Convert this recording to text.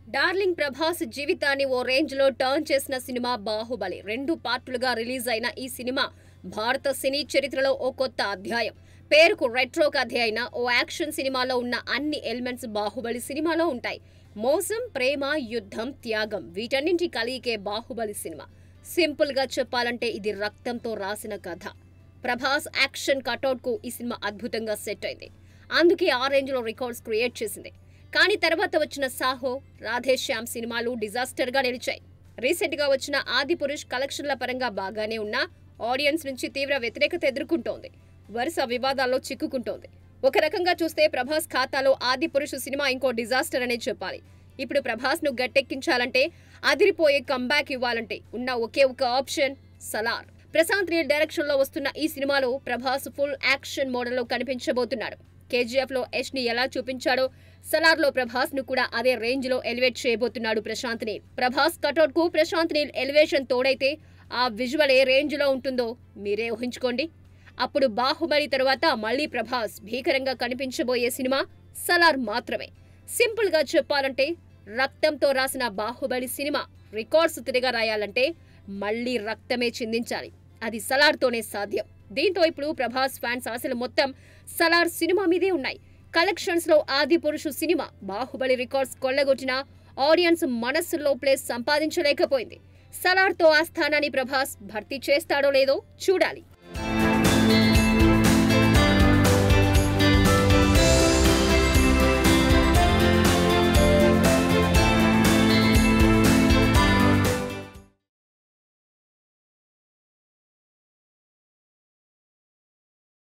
darling Prabhas జీవితాన్ని ఓ range లో టర్న్ చేసిన సినిమా బాహుబలి రెండు పార్టులుగా రిలీజ్ అయిన ఈ సినిమా భారత సినీ చరిత్రలో ఓ కొత్త అధ్యాయం పేరుకు రెట్రో కథ అయిన ఓ యాక్షన్ సినిమాలో ఉన్న అన్ని ఎలిమెంట్స్ బాహుబలి సినిమాలో ఉంటాయి మోసం ప్రేమ యుద్ధం త్యాగం వీటన్నింటి కలిగికే బాహుబలి సినిమా సింపుల్ గా చెప్పాలంటే ఇది రక్తంతో రాసిన కథ ప్రభాస్ యాక్షన్ కటౌట్ కు ఈ సినిమా అద్భుతంగా సెట్ అయింది అందుకే ఆ రేంజ్ లో రికార్డ్స్ క్రియేట్ చేసింది కానీ తర్వాత వచ్చిన సాహో రాధేశ్యామ్ సినిమాలు డిజాస్టర్ గా నిలిచాయి రీసెంట్ గా వచ్చిన ఆది పురుష్ కలెక్షన్ల పరంగా బాగానే ఉన్నా ఆడియన్స్ నుంచి తీవ్ర వ్యతిరేకత ఎదుర్కొంటోంది వరుస వివాదాల్లో చిక్కుకుంటోంది ఒక రకంగా చూస్తే ప్రభాస్ ఖాతాలో ఆది పురుషు సినిమా ఇంకో డిజాస్టర్ అనే చెప్పాలి ఇప్పుడు ప్రభాస్ ను గట్టెక్కించాలంటే అదిరిపోయే కంబ్యాక్ ఇవ్వాలంటే ఉన్న ఒకే ఒక ఆప్షన్ సలార్ ప్రశాంత్ నీల్ డైరెక్షన్ లో వస్తున్న ఈ సినిమాలో ప్రభాస్ ఫుల్ యాక్షన్ మోడల్లో కనిపించబోతున్నాడు కేజీఎఫ్ లో యష్ ని ఎలా చూపించాడో సలార్ లో ప్రభాస్ ను కూడా అదే రేంజ్ లో ఎలివేట్ చేయబోతున్నాడు ప్రశాంత్ నీల్ ప్రభాస్ కటౌట్ కు ప్రశాంత్ నీల్ ఎలివేషన్ తోడైతే ఆ విజువల్ ఏ రేంజ్ లో ఉంటుందో మీరే ఊహించుకోండి అప్పుడు బాహుబలి తరువాత మళ్ళీ ప్రభాస్ భీకరంగా కనిపించబోయే సినిమా సలార్ మాత్రమే సింపుల్ గా చెప్పాలంటే రక్తంతో రాసిన బాహుబలి సినిమా రికార్డ్స్ తిరిగా రాయాలంటే మళ్ళీ రక్తమే చిందించాలి అది సలార్తోనే సాధ్యం దీంతో ఇప్పుడు ప్రభాస్ ఫ్యాన్స్ ఆశలు మొత్తం సలార్ సినిమా మీదే ఉన్నాయి కలెక్షన్స్ లో ఆది పురుషు సినిమా బాహుబలి రికార్డ్స్ కొల్లగొట్టిన ఆడియన్స్ మనస్సులో ప్లేస్ సంపాదించలేకపోయింది సలార్తో ఆ స్థానాన్ని ప్రభాస్ భర్తీ చేస్తాడో లేదో చూడాలి